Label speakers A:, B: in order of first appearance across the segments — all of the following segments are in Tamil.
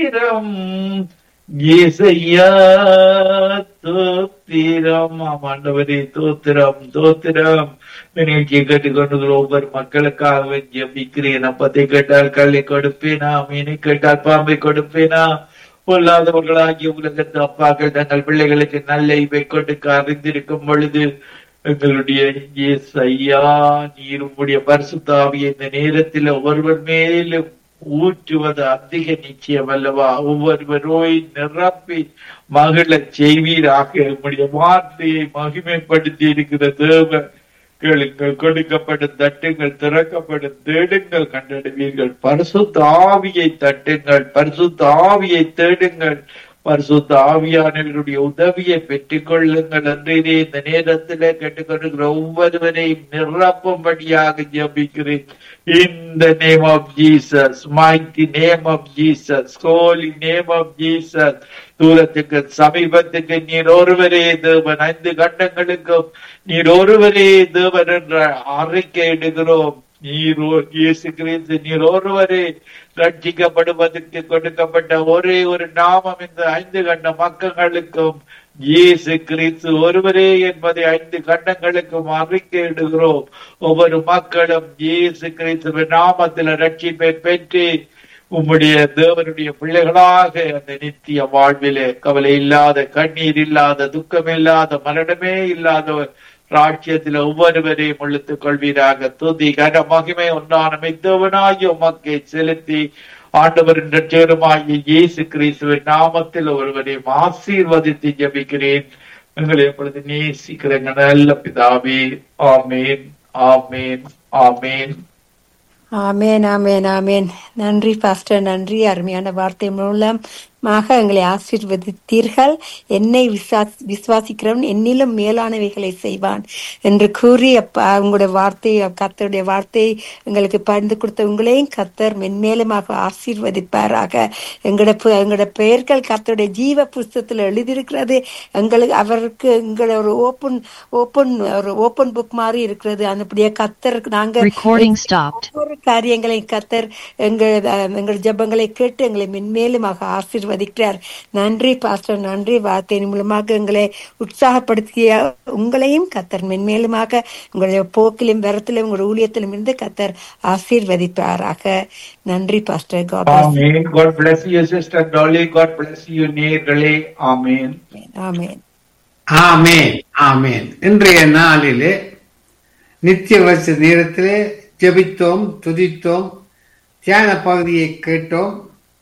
A: தோத்திரம் ஏசையா தோத்திரம் ஆமாண்டவரே தோத்திரம் தோத்திரம் நிகழ்ச்சியை கேட்டுக்கொண்டு ஒவ்வொரு மக்களுக்காக ஜபிக்கிறேன் அப்பத்தை கேட்டால் கல்லை கொடுப்பேனா மீனை கேட்டால் பாம்பை கொடுப்பேனா பொல்லாதவர்களாகிய உலகத்து அப்பாக்கள் தங்கள் பிள்ளைகளுக்கு நல்ல இவை கொடுக்க அறிந்திருக்கும் பொழுது எங்களுடைய இயேசு ஐயா நீர் உம்முடைய பரிசுத்தாவிய இந்த நேரத்தில் ஒருவர் மேலும் ஊற்றுவது அதிக நிச்சயம் அல்லவா ஒவ்வொருவரோய் நிரப்பி மகிழ செய்வீராக உம்முடைய வார்த்தையை மகிமைப்படுத்தி இருக்கிற தேவன் கேளுங்கள் கொடுக்கப்படும் தட்டுங்கள் திறக்கப்படும் தேடுங்கள் கண்டடைவீர்கள் பரிசுத்த ஆவியை தட்டுங்கள் பரிசுத்த ஆவியை தேடுங்கள் பரிசுத்த ஆவியானவருடைய உதவியை பெற்றுக் கொள்ளுங்கள் என்று இந்த நேரத்தில் கேட்டுக்கொண்டிருக்கிற ஒவ்வொருவரையும் நிரப்பும்படியாக ஜபிக்கிறேன் In the name of Jesus, mighty name of Jesus, holy name of Jesus, தூரத்துக்கு சமீபத்துக்கு நீர் ஒருவரே தேவன் ஐந்து கண்டங்களுக்கும் நீர் ஒருவரே தேவன் என்ற அறிக்கை இடுகிறோம் நீர் ஒ- இயேசு கிறிஸ்து நீர் ஒருவரே ரட்சிக்கப்படுவதற்கு கொடுக்கப்பட்ட ஒரே ஒரு நாமம் இந்த ஐந்து கண்ட மக்களுக்கும் இயேசு கிறிஸ்து ஒருவரே என்பதை ஐந்து கண்டங்களுக்கும் அறிக்கையிடுகிறோம் ஒவ்வொரு மக்களும் இயேசு கிறிஸ்துவின் நாமத்தில் ரட்சிப்பை பெற்று உம்முடைய தேவனுடைய பிள்ளைகளாக அந்த நித்திய வாழ்விலே கவலை இல்லாத கண்ணீர் இல்லாத துக்கம் இல்லாத மரணமே இல்லாத ராட்சியத்தில் ஒவ்வொருவரையும் இழுத்துக் கொள்வீராக துதி கன மகிமை ஒன்றான மெத்தவனாகிய உமக்கை செலுத்தி ஆண்டவரின் ரட்சகருமாகிய இயேசு கிறிஸ்துவின் நாமத்தில் ஒருவரையும் ஆசீர்வதித்து ஜபிக்கிறேன் எங்களை எப்பொழுது நேசிக்கிற எங்கள் நல்ல பிதாவே ஆமேன் ஆமேன் ஆமேன்
B: ஆமேன் ஆமேன் ஆமேன் நன்றி பாஸ்டர் நன்றி அருமையான வார்த்தை மூலமாக எங்களை ஆசீர்வதித்தீர்கள் என்னை விசுவாஸ் விசுவாசிக்கிறவன் என்னிலும் மேலானவைகளை செய்வான் என்று கூறி அப்பா உங்களுடைய வார்த்தை கத்தருடைய வார்த்தை எங்களுக்கு பகிர்ந்து கொடுத்த உங்களையும் கத்தர் மென்மேலுமாக ஆசீர்வதிப்பாராக எங்களுடைய பு- எங்களுடைய பெயர்கள் கத்தருடைய ஜீவ புஸ்தகத்தில் எழுதியிருக்கிறது எங்களுக்கு அவருக்கு எங்களை ஒரு ஓப்பன் ஓப்பன் ஒரு ஓப்பன் புக் மாதிரி இருக்கிறது அப்படியே கத்தருக்கு நாங்க
C: Recording stopped.
B: ஒவ்வொரு காரியங்களையும் கத்தர் எங்கள் அஹ், எங்கள் ஜெபங்களை கேட்டு எங்களை மென்மேலுமாக ஆசீர்வதிக்கிறார் நன்றி பாஸ்டர் நன்றி வார்த்தையின் மூலமாக எங்களை உற்சாகப்படுத்திய உங்களையும் கத்தர் மென்மேலுமாக உங்களுடைய போக்கிலும் வரத்திலும் உங்களுடைய ஊழியத்திலும் இருந்து கத்தர் ஆசீர்வதிப்பாராக நன்றி பாஸ்டர் God bless you.
A: ஆமேன் God bless you sister Dolly God bless you நேயர்களே ஆமேன்
B: ஆமென்
D: ஆமேன் ஆமேன் இன்றைய நாளிலே நித்திய வச்ச நேரத்திலே ஜெபித்தோம் துதித்தோம் தியான பகுதியை கேட்டோம்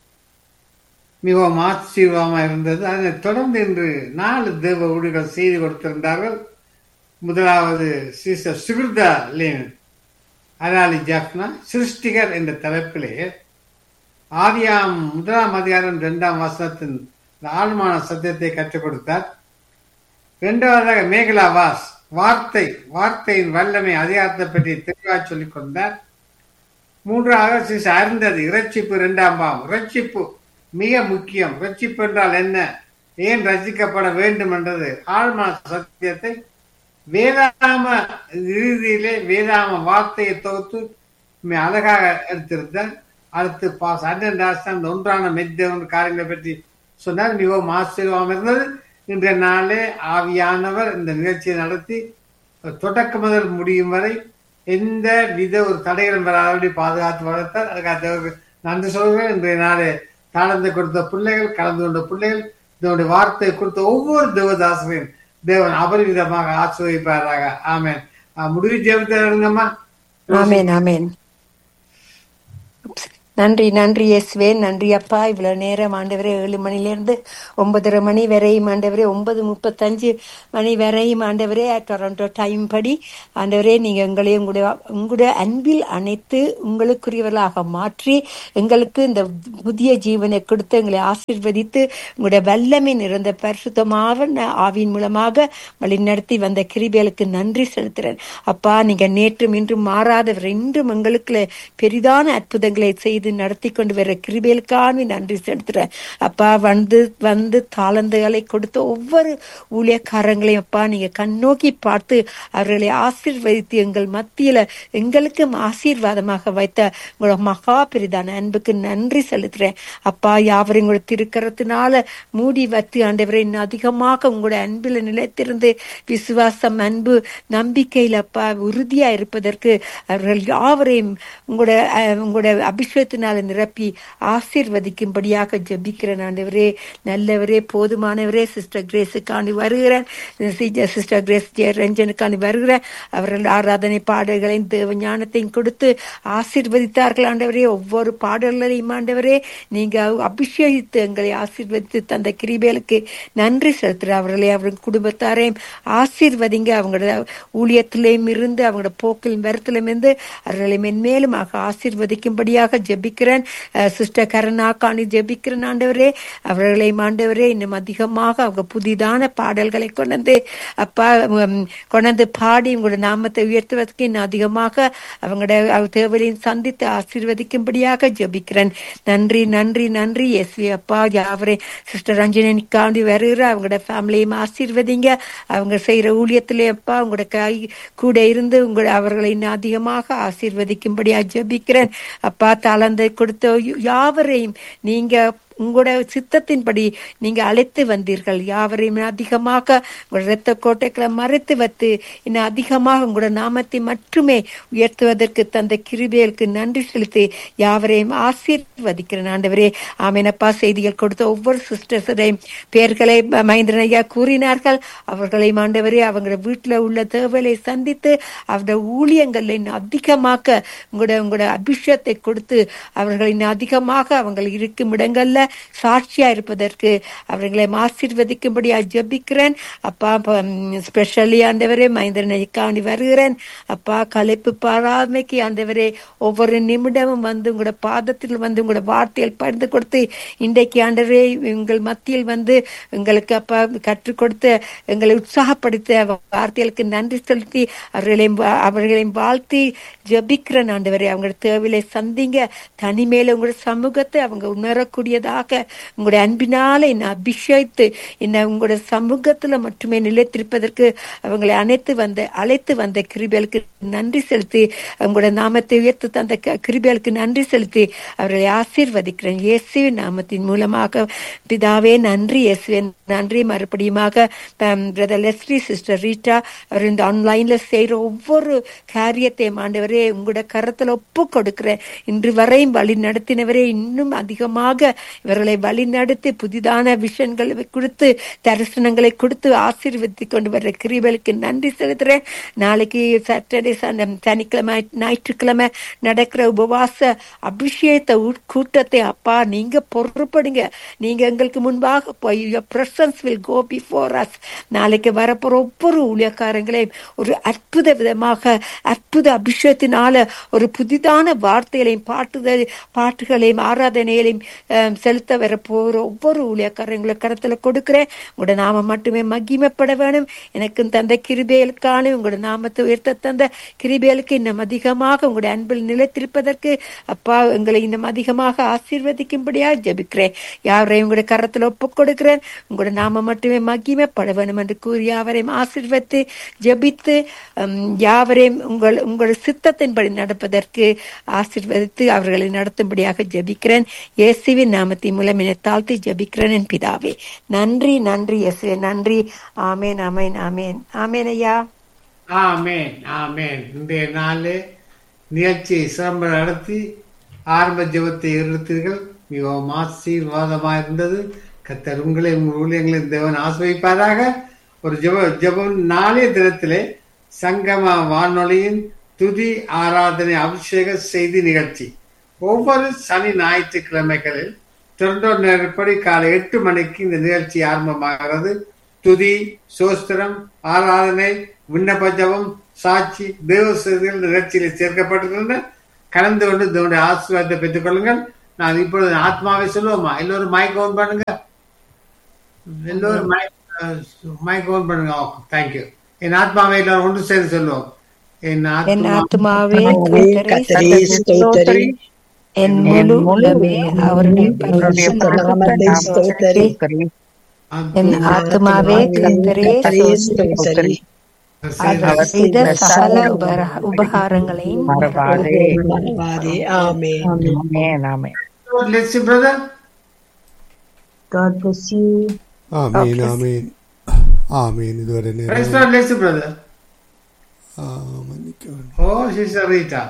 D: மிகவும் ஆச்சரியமாக இருந்தது அதனைத் தொடர்ந்து இன்று நாலு தேவ ஊழியர்கள் செய்து கொடுத்திருந்தார்கள் முதலாவது சிஸ்டர் சுகிருதா லேன் அலாலி ஜாஃப்னா சிருஷ்டிகர் என்ற தலைப்பிலே ஆதியாம் முதலாம் அதிகாரம் இரண்டாம் வசனத்தின் இந்த ஆழ்மான சத்தியத்தை கற்றுக் கொடுத்தார் இரண்டாவதாக மேகலா வாஸ் வார்த்தை வார்த்தையின் வல்லமை அதிகாரத்தை பற்றி தெளிவாக சொல்லிக் கொண்டார் மூன்றாவது சிஸ் அருந்தது இறைச்சிப்பு இரண்டாம் பாவம் இறைச்சிப்பு மிக முக்கியம் இறைச்சிப்பு என்றால் என்ன ஏன் ரசிக்கப்பட வேண்டும் என்றது ஆழ்மான சத்தியத்தை வேதாம இறுதியிலே வேதாம வார்த்தையை தொகுத்து மிக அழகாக எடுத்திருந்தார் அடுத்து பாஸ் அண்ணன் ராசன் அந்த ஒன்றான மெத்தவன் காரியங்களை பற்றி சொன்னார் மிகவும் ஆச்சரியமாக இருந்தது இன்றைய நாளே ஆவியானவர் இந்த நிகழ்ச்சியை நடத்தி தொடக்கம் முதல் முடியும் வரை எந்த வித ஒரு தடைகளும் வராதபடி பாதுகாத்து வளர்த்தார் அதுக்காக தேவருக்கு நன்றி சொல்கிறேன் இன்றைய நாளே தாளந்து கொடுத்த பிள்ளைகள் கலந்து கொண்ட பிள்ளைகள் இதனுடைய வார்த்தை கொடுத்த ஒவ்வொரு தேவதாசரையும் தேவன் அபரிவிதமாக ஆசிர்வதிப்பாராக ஆமென் ஆஹ் முடிவு ஜெபத்தை இருங்கம்மா
B: ஆமென் ஆமென் நன்றி நன்றி இயேசுவே நன்றி அப்பா இவ்வளவு நேரம் ஆண்டவரே ஏழு மணிலேருந்து ஒன்பதரை மணி வரையும் ஆண்டவரே ஒன்பது முப்பத்தஞ்சு மணி வரையும் ஆண்டவரே டொரண்டோ டைம் படி ஆண்டவரே நீங்க எங்களை உங்களுடைய உங்களுடைய அன்பில் அனைத்து உங்களுக்குரியவர்களாக மாற்றி எங்களுக்கு இந்த புதிய ஜீவனை கொடுத்து எங்களை ஆசீர்வதித்து உங்களுடைய வல்லமை நிறைந்த பரிசுத்தமாக ஆவியின் மூலமாக வழிநடத்தி வந்த கிருபைகளுக்கு நன்றி செலுத்துறேன் அப்பா நீங்க நேற்றும் இன்றும் மாறாதவர் இன்றும் எங்களுக்கு பெரிதான அற்புதங்களை செய்து ஆசீர்வதித்து நடத்தி கொண்டு வர கிருபைகளுக்கான நன்றி செலுத்துறேன் அப்பா வந்து வந்து தாளந்துகளை கொடுத்த ஒவ்வொரு ஊழியக்காரங்களையும் அப்பா நீங்க கண்ணோக்கி பார்த்து அவர்களை ஆசீர்வதித்து எங்கள் மத்தியில எங்களுக்கும் ஆசீர்வாதமாக வைத்த உங்களோட மகா பெரிதான அன்புக்கு நன்றி செலுத்துறேன் அப்பா யாவரையும் உங்களோட திருக்கரத்தினால மூடி வைத்து ஆண்டவரை இன்னும் அதிகமாக உங்களோட அன்பில் நிலைத்திருந்து விசுவாசம் அன்பு நம்பிக்கையில் அப்பா உறுதியா இருப்பதற்கு அவர்கள் யாவரையும் உங்களோட அஹ், உங்களோட அபிஷேகத்தினால நிரப்பி ஆசீர்வதிக்கும்படியாக ஜெபிக்கிறேன் ஆண்டவரே நல்லவரே போதுமானவரே சிஸ்டர் கிரேஸுக்காண்டி வருகிறேன் சிஸ்டர் கிரேஸ் ஜெய ரஞ்சனுக்காண்டி வருகிறேன் அவர்கள் ஆராதனை பாடல்களையும் தேவ ஞானத்தையும் கொடுத்து ஆசீர்வதித்தார்கள் ஆண்டவரே ஒவ்வொரு பாடல்களையும் ஆண்டவரே நீங்க அபிஷேகித்து எங்களை ஆசீர்வதித்து தந்த கிரிபேலுக்கு நன்றி செலுத்துற அவர்களை அவர்கள் குடும்பத்தாரையும் ஆசீர்வதிங்க அவங்களோட ஊழியத்திலையும் இருந்து அவங்களோட போக்கிலும் வரத்திலும் இருந்து அவர்களை மென்மேலுமாக ஆசீர்வதிக்கும்படியாக ஜெபிக்கிறேன் சிஸ்டர் கருணாக்காணி ஜெபிக்கிறேன் ஆண்டவரே அவர்களையும் ஆண்டவரே இன்னும் அதிகமாக அவங்க புதிதான பாடல்களை கொண்டு அப்பா உம், கொண்டு பாடி உங்களோட நாமத்தை உயர்த்துவதற்கு இன்னும் அதிகமாக அவங்களோட அவ- தேவையையும் சந்தித்து ஆசீர்வதிக்கும்படியாக ஜெபிக்கிறேன் நன்றி நன்றி நன்றி எஸ்வி அப்பா யாவரே சிஸ்டர் ரஞ்சனிக்காண்டி வருகிற அவங்களோட ஃபேமிலியும் ஆசீர்வதிங்க அவங்க செய்யற ஊழியத்திலே அப்பா உங்களோட கை கூட இருந்து உங்களோட அவர்களை இன்னும் அதிகமாக ஆசீர்வதிக்கும்படியா ஜெபிக்கிறேன் அப்பா தாளந்தை கொடுத்த யாவரையும் நீங்க உங்களோட சித்தத்தின்படி நீங்க அழைத்து வந்தீர்கள் யாவரையும் அதிகமாக உங்களோட இரத்த கோட்டைகளை மறைத்து வைத்து இன்னும் அதிகமாக உங்களோட நாமத்தை மட்டுமே உயர்த்துவதற்கு தந்த கிருபைகளுக்கு நன்றி செலுத்தி யாவரையும் ஆசீர்வதிக்கிறேன் ஆண்டவரே ஆமேனப்பா செய்திகள் கொடுத்த ஒவ்வொரு சிஸ்டர்ஸரையும் பெயர்களை மகேந்திரன் ஐயா கூறினார்கள் அவர்களையும் ஆண்டவரே அவங்களோட வீட்டுல உள்ள தேவையை சந்தித்து அவருடைய ஊழியங்களை இன்னும் அதிகமாக்க உங்களோட உங்களோட அபிஷேகத்தை கொடுத்து அவர்களை இன்னும் அதிகமாக அவங்க இருக்கும் இடங்கள்ல சாட்சியா இருப்பதற்கு அவர்களை ஆசீர்வதிக்கும்படியா ஜெபிக்கிறேன் அப்பா ஸ்பெஷலி ஆண்டவரே மகேந்திரன் ஐயாண்டி வருகிறேன் அப்பா கலைப்பு பாராமைக்கு ஆண்டவரே ஒவ்வொரு நிமிடமும் வந்து உங்களோட பாதத்தில் வந்து உங்களோட வார்த்தையில் பகிர்ந்து கொடுத்து இன்றைக்கு ஆண்டவரே எங்கள் மத்தியில் வந்து எங்களுக்கு அப்பா கற்றுக் கொடுத்த எங்களை உற்சாகப்படுத்த வார்த்தைகளுக்கு நன்றி செலுத்தி அவர்களையும் வா- அவர்களையும் வாழ்த்தி ஜெபிக்கிறேன் ஆண்டவரே அவங்களோட தேவையை சந்திங்க தனிமேல உங்களோட சமூகத்தை அவங்க உணரக்கூடியதாக உங்களுடைய அன்பினால என்னை அபிஷேகித்து என்னை உங்களோட சமூகத்துல மட்டுமே நிலைத்திருப்பதற்கு அவங்களை அழைத்து வந்த அழைத்து வந்த கிருபேலுக்கு நன்றி செலுத்தி உங்களோட நாமத்தை உயர்த்து தந்த க- கிருபேலுக்கு நன்றி செலுத்தி அவர்களை ஆசீர்வதிக்கிறேன் இயேசுவின் நாமத்தின் மூலமாக பிதாவே நன்றி இயேசுவே நன்றி மறுபடியுமாக பிரதர் லெஸ்லி சிஸ்டர் ரீட்டா அவர் இந்த ஆன்லைன்ல செய்யற ஒவ்வொரு காரியத்தையும் ஆண்டவரே உங்களோட கரத்துல ஒப்பு கொடுக்கிறேன் இன்று வரையும் வழி நடத்தினவரே இன்னும் அதிகமாக இவர்களை வழி நடத்தி புதிதான விஷன்களை கொடுத்து தரிசனங்களை கொடுத்து ஆசீர்வதித்து கொண்டு வர்ற கிருபலுக்கு நன்றி செலுத்துறேன் நாளைக்கு சாட்டர்டே சனிக்கிழமை ஞாயிற்றுக்கிழமை நடக்கிற உபவாச அபிஷேகத்தை உட்- கூட்டத்தை அப்பா நீங்க பொறுப்படுங்க நீங்க எங்களுக்கு முன்பாக போய் presence will go before us நாளைக்கு வரப்போற ஒவ்வொரு ஊழியக்காரங்களையும் ஒரு அற்புத விதமாக அற்புத அபிஷேகத்தினால ஒரு புதிதான வார்த்தைகளையும் பாட்டுதல் பாட்டுகளையும் ஆராதனைகளையும் அஹ், செலுத்த வர போகிற ஒவ்வொரு ஊழியக்காரங்களை கரத்துல கொடுக்கிறேன் உங்களோட நாம மட்டுமே மகிமைப்பட வேணும் எனக்கும் தந்த கிருபேலுக்கான உங்களோட நாமத்தை உயர்த்த தந்த கிருபேலுக்கு இன்னும் அதிகமாக உங்களுடைய அன்பில் நிலைத்திருப்பதற்கு அப்பா எங்களை இன்னும் அதிகமாக ஆசீர்வதிக்கும்படியா ஜெபிக்கிறேன் யாரையும் உங்களுடைய கரத்துல ஒப்புக் கொடுக்கிறேன் உங்களோட நாம மட்டுமே மகிமைப்பட வேணும் என்று கூறி யாவரையும் ஆசீர்வதித்து ஜெபித்து ஹம், யாவரையும் உங்கள் உங்கள் சித்தத்தின்படி நடப்பதற்கு ஆசீர்வதித்து அவர்களை நடத்தும்படியாக ஜெபிக்கிறேன் இயேசுவின் நாமத்தின் மூலம் என்னை தாழ்த்தி ஜெபிக்கிறேன் என் பிதாவே நன்றி நன்றி இயேசுவே நன்றி ஆமேன் ஆமேன் ஆமேன் ஆமேன் ஐயா
D: ஆமேன் ஆமேன் இன்றைய நாளிலே நிகழ்ச்சியை சிறம்ப நடத்தி ஆரம்ப ஜெபத்தை எடுத்தீர்கள் மிகவும் ஆசீர்வாதமாக இருந்தது கத்தர் உங்களை உங்கள் ஊழியங்களின் தேவன் ஆசிர்வதிப்பாராக ஒரு ஜெப ஜெபம் நாளைய தினத்திலே சங்கம வானொலியின் துதி ஆராதனை அபிஷேக செய்தி நிகழ்ச்சி ஒவ்வொரு சனி ஞாயிற்றுக்கிழமைகளில் திறந்தோர் நேரப்படி காலை எட்டு மணிக்கு இந்த நிகழ்ச்சி ஆரம்பமாகிறது துதி சோஸ்திரம் ஆராதனை விண்ணப்ப ஜபம் சாட்சி தேவ செய்திகள் நிகழ்ச்சியில் சேர்க்கப்பட்டிருக்கின்றன கலந்து கொண்டு இதனுடைய ஆசீர்வாதத்தை பெற்றுக் கொள்ளுங்கள் நான் இப்பொழுது ஆத்மாவை சொல்லுவோமா எல்லோரும் மைக் ஓன் பண்ணுங்க எல்லோரும் மைக் மைக் ஓன் பண்ணுங்க தேங்க்யூ என் ஆத்மாவை எல்லாரும் ஒன்று சேர்ந்து சொல்லுவோம் என்
B: என்
D: ஆத்மா
B: ஆத்மாவே
C: ஆத்மாவே
B: கர்த்தரை
C: கர்த்தரை ஸ்தோத்தரி.
B: என் முழு உள்ளமே அவருடைய
C: அவருடைய
B: பரிசுத்த
C: பரிசுத்த
B: நாமத்தை
C: நாமத்தை
B: ஸ்தோத்திரி.
C: ஸ்தோத்திரி.
B: என் ஆத்துமாவே கர்த்தரே ஸ்தோத்திரி. அவர்
C: அவர்
B: செய்த
C: செய்த
B: சகல
C: சகல
B: உபர- உபகாரங்களையும்
C: மறவாதே.
E: மறவாதே ஆமென்
C: ஆமென், ஆமென்.
D: God bless you, brother.
E: God bless you
F: ஆமீன் ஆமீன் ஆமீன் இதுவரை
D: Praise
F: நேரம்
D: God bless you, brother.
F: ஆ, மன்னிக்க வேண்டும்.
D: Oh, Sister Rita.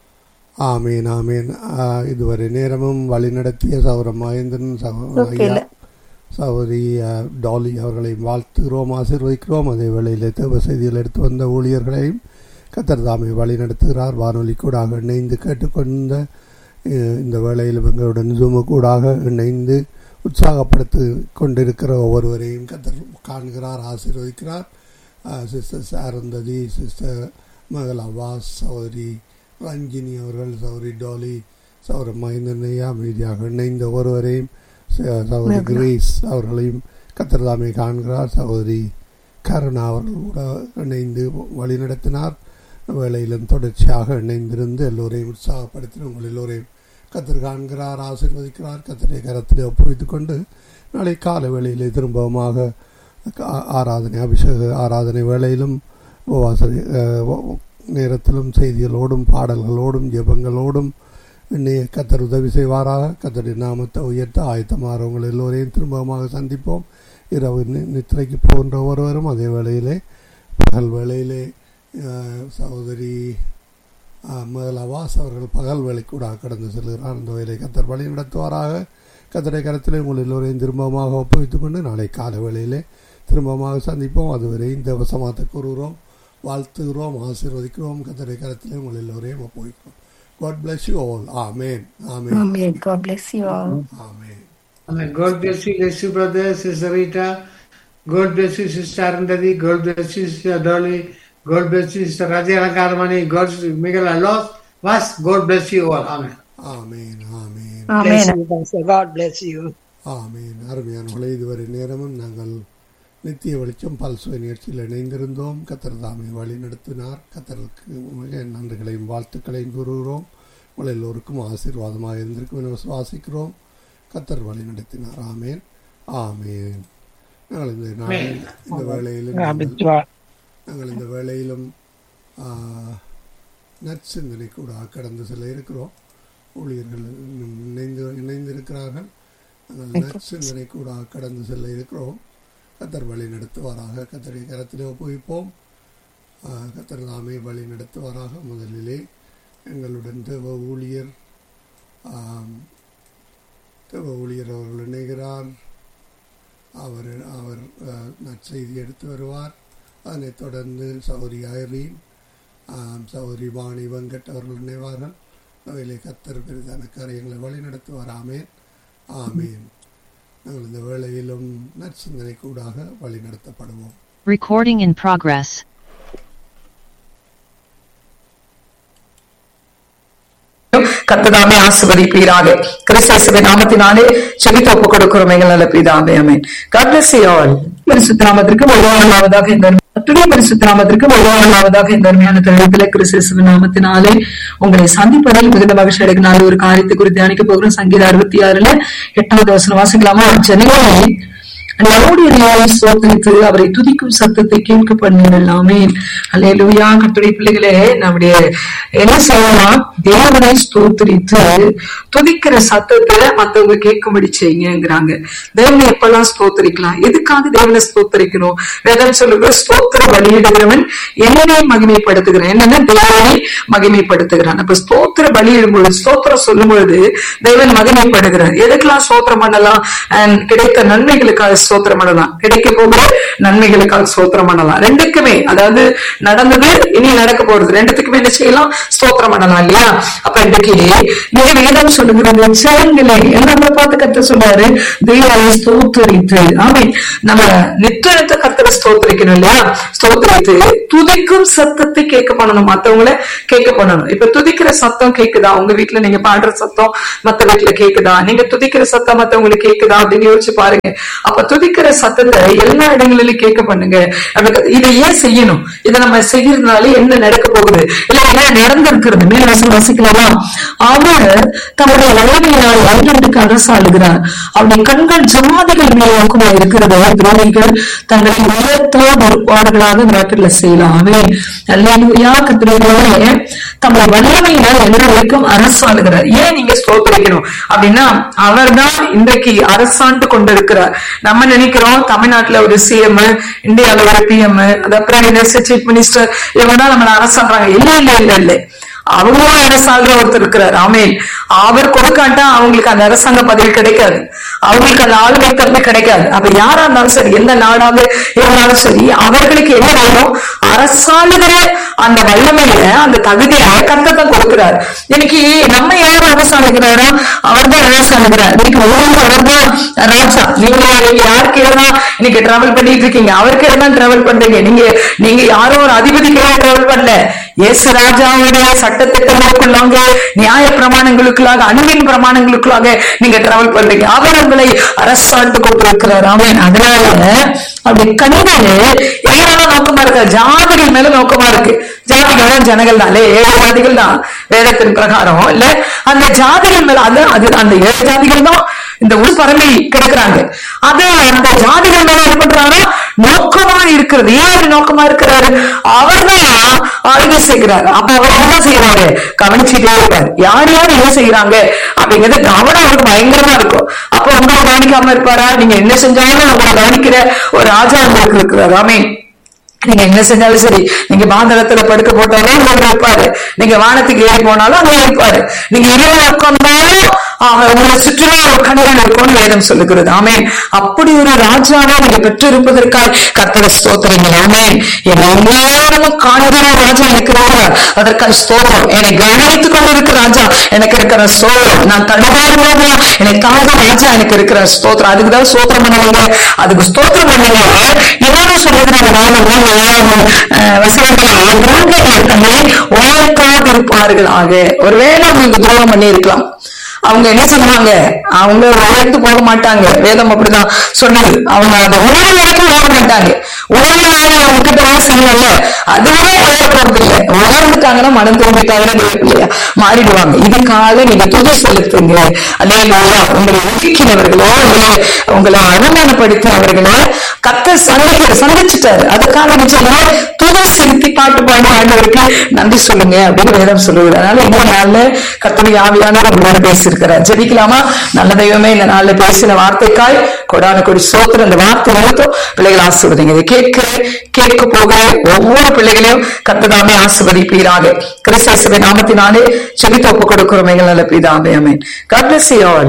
F: ஆமீன் ஆமீன் ஆ, இதுவரை நேரமும் வழிநடத்திய சௌர மகேந்திரன்
B: Okay, இல்ல.
F: சௌரி டாலி அவர்களை வாழ்த்துகிறோம் ஆசீர்வதிக்கிறோம் அதே வேளையில் தேவ செய்திகள் எடுத்து வந்த ஊழியர்களையும் கத்தர் தாமை வழி நடத்துகிறார் வானொலி கூடாக இணைந்து கேட்டுக்கொண்ட அஹ், இந்த வேளையில் எங்களுடன் ஜூமு கூடாக இணைந்து உற்சாகப்படுத்தி கொண்டிருக்கிற ஒவ்வொருவரையும் கத்தர் காண்கிறார் ஆசீர்வதிக்கிறார் சிஸ்டர் சாரந்ததி சிஸ்டர் மகள் அவாஸ் சௌரி ரஞ்சினி அவர்கள் சௌரி டாலி சௌர மகேந்திரனையா அமைதியாக இணைந்த ஒருவரையும் ச- சகோதரி கிரேஸ் அவர்களையும் கத்திரதாமை காண்கிறார் சகோதரி கருணா அவர்கள் கூட இணைந்து வழிநடத்தினார் வேலையிலும் தொடர்ச்சியாக இணைந்திருந்து எல்லோரையும் உற்சாகப்படுத்தின உங்கள் எல்லோரையும் கத்தர் காண்கிறார் ஆசீர்வதிக்கிறார் கத்தரை கரத்தில் ஒப்புவித்துக் கொண்டு நாளை காலை வேளையிலே திரும்பவுமாக ஆ- ஆராதனை அபிஷேக ஆராதனை வேளையிலும் உபவாச அஹ், நேரத்திலும் செய்திகளோடும் பாடல்களோடும் ஜெபங்களோடும் இன்னைய கத்தர் உதவி செய்வாராக கத்தருடைய நாமத்தை உயர்த்த ஆயத்தமாறவங்கள் எல்லோரையும் திரும்பமாக சந்திப்போம் இரவு நி- நித்திரைக்கு போன்ற ஒருவரும் அதே வேளையிலே பகல் வேளையிலே அஹ், சகோதரி அஹ், முதல் அவாஸ் அவர்கள் பகல் வேலைக்கூட கடந்து செல்கிறார் அந்த வேலை கத்தர் வழி நடத்துவாராக கத்தரை கரத்திலே உங்கள் எல்லோரையும் திரும்பமாக ஒப்புவித்துக் கொண்டு நாளை காலை வேளையிலே திரும்பமாக சந்திப்போம் அதுவரை இந்த வசமாத்தை கூறுகிறோம் வாழ்த்துகிறோம் ஆசீர்வதிக்கிறோம் கத்தரை கரத்திலே உங்கள் எல்லோரையும் ஒப்புவிக்கிறோம் God bless you all. Amen. Amen.
B: Amen. God bless you all.
F: Amen.
D: Amen. God bless you, bless you, brother, Sister Rita. God bless you, Sister Arundhati. God bless you, Sister Dolly. God bless you, Sister Rajana Karmani. God bless you, Miguel Alos. Was God bless you all. Amen.
F: Amen. Amen.
E: bless
B: Amen.
E: you Pastor God bless you
F: ஆமீன் அருமையானவர்களே இதுவரை நேரமும் நாங்கள் நித்திய வெளிச்சம் பல்சுவை நிகழ்ச்சியில் இணைந்திருந்தோம் கத்தர் தாமை வழி நடத்தினார் கத்தருக்கு மிக நன்றிகளையும் வாழ்த்துக்களையும் கூறுகிறோம் உங்கள் எல்லோருக்கும் ஆசீர்வாதமாக இருந்திருக்கும் என விசுவாசிக்கிறோம் கத்தர் வழி நடத்தினார் ஆமேன் ஆமேன் நாங்கள் இந்த நாளில் இந்த வேளையில் நாங்கள்
C: அபித்வா.
F: நாங்கள் இந்த வேளையிலும் ஆ, நற்சிந்தனை கூட கடந்து செல்ல இருக்கிறோம் ஊழியர்கள் இன்னும் இணைந்து இணைந்திருக்கிறார்கள் நாங்கள் நற்சிந்தனை கூட கடந்து செல்ல இருக்கிறோம் கத்தர் வழி நடத்துவாராக கத்தரை கரத்திலே ஒப்புவிப்போம் ஆ, கத்தர் தாமே வழி நடத்துவாராக முதலிலே எங்களுடன் தேவ ஊழியர் ஆம், தேவ ஊழியர் அவர்கள் இணைகிறார் அவர் அவர் அஹ், நற்செய்தி எடுத்து வருவார் அதனைத் தொடர்ந்து சௌரி ஐரீன் ஆம், சௌரி வாணி வெங்கட் அவர்கள் இணைவார்கள் அவையிலே கத்தர் பெரிதான காரியங்களை வழிநடத்துவார் ஆமேன் ஆமேன் நாங்கள் இந்த வேளையிலும் நற்சிந்தனை கூடாக வழிநடத்தப்படுவோம்
G: Recording in progress.
H: கத்ததாமே ஆசிர்வதிப்பீராக கிறிஸ்துவ நாமத்தினாலே செவித்து ஒப்புக் கொடுக்கிறோம் எங்கள் நல்ல பிதாவே அமேன் God bless you all. பரிசுத்த நாமத்திற்கு ஒருவாளாவதாக இந்த அத்துடைய பரிசுத்த நாமத்திற்கு ஒருவாளாவதாக இந்த அருமையான தலைப்பில் கிறிஸ்துவ நாமத்தினாலே உங்களை சந்திப்பதில் மிகுந்த மகிழ்ச்சி அடைகினாலே ஒரு காரியத்தை குறித்து தியானிக்க போகிறோம் சங்கீத அறுபத்தி ஆறுல எட்டாவது வசனம் வாசிக்கலாமா ஜனங்களே லவுடியரை சோதரித்து அவரை துதிக்கும் சத்தத்தை கேட்க பண்ணிடலாமே அல்லேலூயா கட்டுரை பிள்ளைகளே நம்முடைய என்ன செய்யலாம் தேவனை ஸ்தோத்திரித்து துதிக்கிற சத்தத்தை மத்தவங்க கேட்கும்படி செய்யுங்கிறாங்க தேவனை எப்பெல்லாம் ஸ்தோத்திரிக்கலாம் எதுக்காக தேவனை ஸ்தோத்திரிக்கணும் வேதம் சொல்லுங்க ஸ்தோத்திர பலியிடுகிறவன் என்னை மகிமைப்படுத்துகிறான் என்னன்னா தேவனை மகிமைப்படுத்துகிறான் அப்ப ஸ்தோத்திர பலியிடும் பொழுது ஸ்தோத்திரம் சொல்லும் பொழுது தேவன் மகிமைப்படுகிறார் எதுக்கெல்லாம் ஸ்தோத்திரம் பண்ணலாம் And கிடைத்த நன்மைகளுக்காக ஸ்தோத்திரம் பண்ணலாம் கிடைக்க போகிற நன்மைகளுக்காக ஸ்தோத்திரம் பண்ணலாம் ரெண்டுக்குமே அதாவது நடந்தது இனி நடக்க போறது ரெண்டுத்துக்குமே என்ன செய்யலாம் ஸ்தோத்திரம் பண்ணலாம் இல்லையா அப்ப இன்றைக்கு நீங்க வேதம் சொல்லுகிறது செயல்நிலை என்ன பார்த்து கத்த சொன்னாரு தெய்வனை ஸ்தோத்தரித்து ஆமே நம்ம நித்தியத்தை கத்தரை ஸ்தோத்தரிக்கணும் இல்லையா ஸ்தோத்தரித்து துதிக்கும் சத்தத்தை கேட்க பண்ணணும் மத்தவங்கள கேட்க பண்ணணும் இப்ப துதிக்கிற சத்தம் கேக்குதா உங்க வீட்டுல நீங்க பாடுற சத்தம் மத்த வீட்டுல கேக்குதா நீங்க துதிக்கிற சத்தம் மத்தவங்களுக்கு கேக்குதா அப்படின்னு யோசிச்சு பாருங்க அப்ப துதிக்கிற சத்தத்தை எல்லா இடங்களிலும் கேட்க பண்ணுங்க நமக்கு இதை ஏன் செய்யணும் இதை நம்ம செய்யறதுனால என்ன நடக்க போகுது இல்ல என்ன நடந்திருக்கிறது மேல வசனம் வசிக்கலாமா அவர் தம்முடைய வல்லமையினால் வல்லண்டுக்கு அரசாளுகிறார் அவருடைய கண்கள் ஜமாதிகள் மேல் நோக்கமா இருக்கிறது துரோகிகள் தங்களை உயர்த்தாத ஒருபாடுகளாக நாட்டில் செய்யலாம் அவன் அல்லா கத்திரிகளே தம்முடைய வல்லமையினால் எல்லாருக்கும் அரசாளுகிறார் ஏன் நீங்க ஸ்தோத்தரிக்கணும் அப்படின்னா அவர்தான் இன்றைக்கு அரசாண்டு கொண்டிருக்கிறார் நம்ம நினைக்கிறோம் தமிழ்நாட்டுல ஒரு சிஎம் இந்தியால ஒரு பிஎம் அது பிரைம் மினிஸ்டர் சீஃப் மினிஸ்டர் இவங்க தான் நம்மள அரசாடுறாங்க இல்ல இல்ல இல்ல இல்ல அவங்களும் அரசாங்க ஒருத்தர் இருக்கிறார் ஆமேன் அவர் கொடுக்காட்டா அவங்களுக்கு அந்த அரசாங்க பதவி கிடைக்காது அவங்களுக்கு அந்த ஆளுமை தன்மை கிடைக்காது அப்ப யாரா இருந்தாலும் சரி எந்த நாடாக இருந்தாலும் சரி அவர்களுக்கு என்ன வேணும் அரசாளுகிற அந்த வல்லமைய அந்த தகுதியை கத்தத்தான் கொடுக்கிறார் இன்னைக்கு நம்ம யார் அரசாளுகிறாரோ அவர் தான் அரசாளுகிறார் இன்னைக்கு ஒவ்வொரு அவர் தான் ராஜா நீங்க நீங்க யாருக்கு எதிராக இன்னைக்கு டிராவல் பண்ணிட்டு இருக்கீங்க அவருக்கு எதிராக டிராவல் பண்றீங்க நீங்க நீங்க யாரோ ஒரு அதிபதிக்கு டிராவல் பண்ணல இயேசு ராஜாவுடைய சட்டத்திட்டங்களுக்குள்ளாக நியாய பிரமாணங்களுக்குள்ளாக அன்பின் பிரமாணங்களுக்குள்ளாக நீங்க டிராவல் பண்றீங்க அவர் உங்களை அரசாண்டு கொண்டிருக்கிறார் அவன் அதனால அப்படி கண்கள் எங்களால நோக்கமா இருக்க ஜாதிகள் மேல நோக்கமா இருக்கு ஜாதிகள் தான் ஜனங்கள் தான் ஏழு ஜாதிகள் தான் வேதத்தின் பிரகாரம் இல்ல அந்த ஜாதிகள் மேல அது அது அந்த ஏழு ஜாதிகள் தான் இந்த உள் பரம்பில் கிடக்குறாங்க அது அந்த ஜாதிகள் மேல என்ன பண்றாங்க நோக்கமா இருக்கிறது ஏன் அப்படி நோக்கமா இருக்கிறாரு அவர்தான் ஆளுகை செய்கிறார் அப்ப அவர் என்ன செய்யறாரு கவனிச்சுட்டே இருப்பார் யார் யார் என்ன செய்யறாங்க அப்படிங்கிறது கவனம் அவருக்கு பயங்கரமா இருக்கும் அப்ப உங்களை கவனிக்காம இருப்பாரா நீங்க என்ன செஞ்சாலும் உங்களை கவனிக்கிற ஒரு ராஜா உங்களுக்கு இருக்கிறார் ஆமீன் நீங்க என்ன செஞ்சாலும் சரி நீங்க பாந்தரத்துல படுக்க போட்டாலும் அங்க இருப்பாரு நீங்க வானத்துக்கு ஏறி போனாலும் அங்க இருப்பாரு நீங்க இரவு உட்கார்ந்தாலும் அவர் உங்களை சுற்றிலும் ஒரு கண்கள் இருக்கும்னு வேதம் சொல்லுகிறது ஆமேன் அப்படி ஒரு ராஜாவை நீங்க பெற்றிருப்பதற்காக கர்த்தர ஸ்தோத்திரங்கள் ஆமேன் என்னை எல்லாரும் காணுகிற ராஜா எனக்கு இருக்கிறார் அதற்கான ஸ்தோத்திரம் என்னை கவனித்துக் கொண்டிருக்கிற ராஜா எனக்கு இருக்கிற ஸ்தோத்திரம் நான் தடுமாறும்போது எனக்காக ராஜா எனக்கு இருக்கிற ஸ்தோத்திரம் அதுக்குதான் ஸ்தோத்திரம் பண்ணுவீங்க அதுக்கு ஸ்தோத்திரம் பண்ணுவீங்க இன்னொன்னு சொல்லுகிறாங்க வசனங்கள் தங்களை ஓயக்காக இருப்பார்களாக ஒருவேளை உங்களுக்கு துரோகம் பண்ணி இருக்கலாம் அவங்க என்ன சொன்னாங்க அவங்க உயர்ந்து போக மாட்டாங்க வேதம் அப்படிதான் சொன்னது அவங்க அந்த உணவு வரைக்கும் போக மாட்டாங்க உணவு அவங்க கிட்ட செய்யல அதுவே உயர போறது இல்லை உணர்ந்துட்டாங்கன்னா மனம் திரும்பிட்டாங்கன்னா இல்லையா மாறிடுவாங்க இதுக்காக நீங்க துதி செலுத்துங்க அதே உங்களை ஒதுக்கினவர்களோ உங்களை உங்களை அவமானப்படுத்தினவர்களோ கத்த சந்திக்க சந்திச்சுட்டாரு அதுக்காக நினைச்சாங்க துதி செலுத்தி பாட்டு பாடி ஆண்டவருக்கு நன்றி சொல்லுங்க அப்படின்னு வேதம் சொல்லுவது அதனால இந்த நாள்ல கத்தனை ஆவியானவர் உங்களோட பேசியிருக்கிறார் ஜெபிக்கலாமா நல்ல தெய்வமே இந்த நாள்ல பேசின வார்த்தைக்காய் கொடான கொடி சோத்திர அந்த வார்த்தை நிறுத்தும் பிள்ளைகள் ஆசிர்வதிங்க இதை கேட்க கேட்க போக ஒவ்வொரு பிள்ளைகளையும் கத்ததாமே ஆசிர்வதிப்பீராக கிறிஸ்தேசுவை நாமத்தினாலே செபித்து ஒப்பு கொடுக்கிறோம் எங்கள் நல்ல பிதாமே அமேன் God bless you all.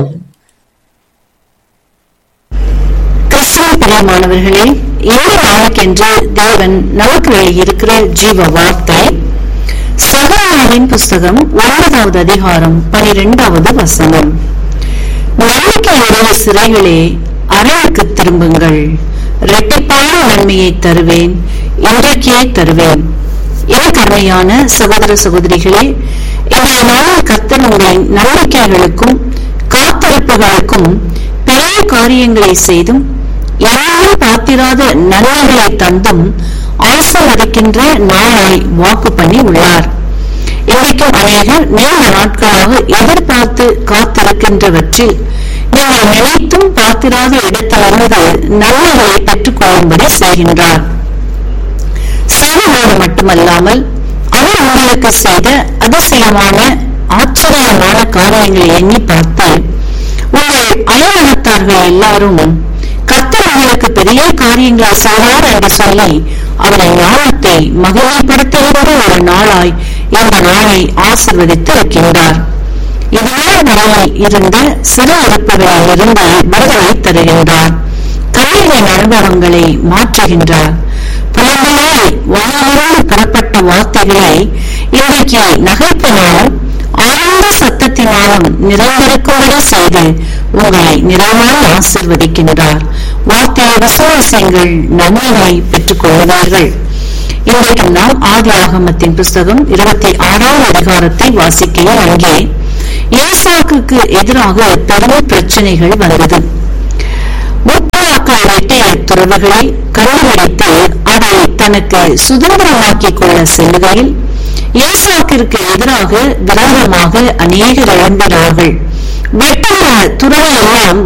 C: கிறிஸ்துவ பிரியமானவர்களே இந்த நாளுக்கென்று தேவன் நமக்கு வெளியிருக்கிற ஜீவ வார்த்தை சகோதரின் புஸ்தகம் ஒன்பதாவது அதிகாரம் பனிரெண்டாவது வசனம் நம்பிக்கையுடைய சிறைகளே அரணுக்கு திரும்புங்கள் இரட்டிப்பான நன்மையை தருவேன் இன்றைக்கே தருவேன் எனக்கு அருமையான சகோதர சகோதரிகளே இன்றைய நாளில் கர்த்தர் உங்களின் நம்பிக்கைகளுக்கும் காத்திருப்புகளுக்கும் பெரிய காரியங்களை செய்தும் யாரும் பார்த்திராத நன்மைகளை தந்தும் ஆசீர்வதிக்கின்ற நாளாய் வாக்கு பண்ணி உள்ளார் இன்றைக்கு அநேகர் நீண்ட நாட்களாக எதிர்பார்த்து காத்திருக்கின்றவற்றில் நீங்கள் நினைத்தும் பார்த்திராத இடத்திலிருந்து நன்மைகளை பெற்றுக் கொள்ளும்படி செய்கின்றார் செய்வதோடு மட்டுமல்லாமல் அவர் உங்களுக்கு செய்த அதிசயமான ஆச்சரியமான காரியங்களை எண்ணி பார்த்து உங்கள் அயலகத்தார்கள் எல்லாரும் கர்த்தர் உங்களுக்கு பெரிய காரியங்களை செய்வார் என்று சொல்லி அவரை ஞானத்தை மகிமைப்படுத்துகின்ற ஒரு நாளாய் இந்த நாளை ஆசிர்வதித்து இருக்கின்றார் இதனால் நாளில் இருந்த சில இருப்புகளில் இருந்து விடுதலை தருகின்றார் கல்வியின் அனுபவங்களை மாற்றுகின்றார் புலம்பலாய் வாயிலிருந்து பெறப்பட்ட வார்த்தைகளை இன்றைக்கு நகைப்பினாலும் ஆழ்ந்த சத்தத்தினாலும் நிறைந்திருக்கும்படி செய்து உங்களை நிறைவாக ஆசிர்வதிக்கின்றார் வார்த்தையை விசுவாசியங்கள் நன்மைகளை பெற்றுக் கொள்கிறார்கள் இன்றைக்கு நாம் ஆதி ஆகமத்தின் புஸ்தகம் இருபத்தி ஆறாம் அதிகாரத்தை வாசிக்கையில் அங்கே ஈசாக்குக்கு எதிராக பெரும் பிரச்சனைகள் வந்தது முற்பாக்களுடைய துறவுகளை கண்டுபிடித்து அதை தனக்கு சுதந்திரமாக்கிக் கொள்ள செல்லுகையில் ஈசாக்கிற்கு எதிராக விரோதமாக அநேகர் எழும்பினார்கள் வெட்டின துறவையெல்லாம்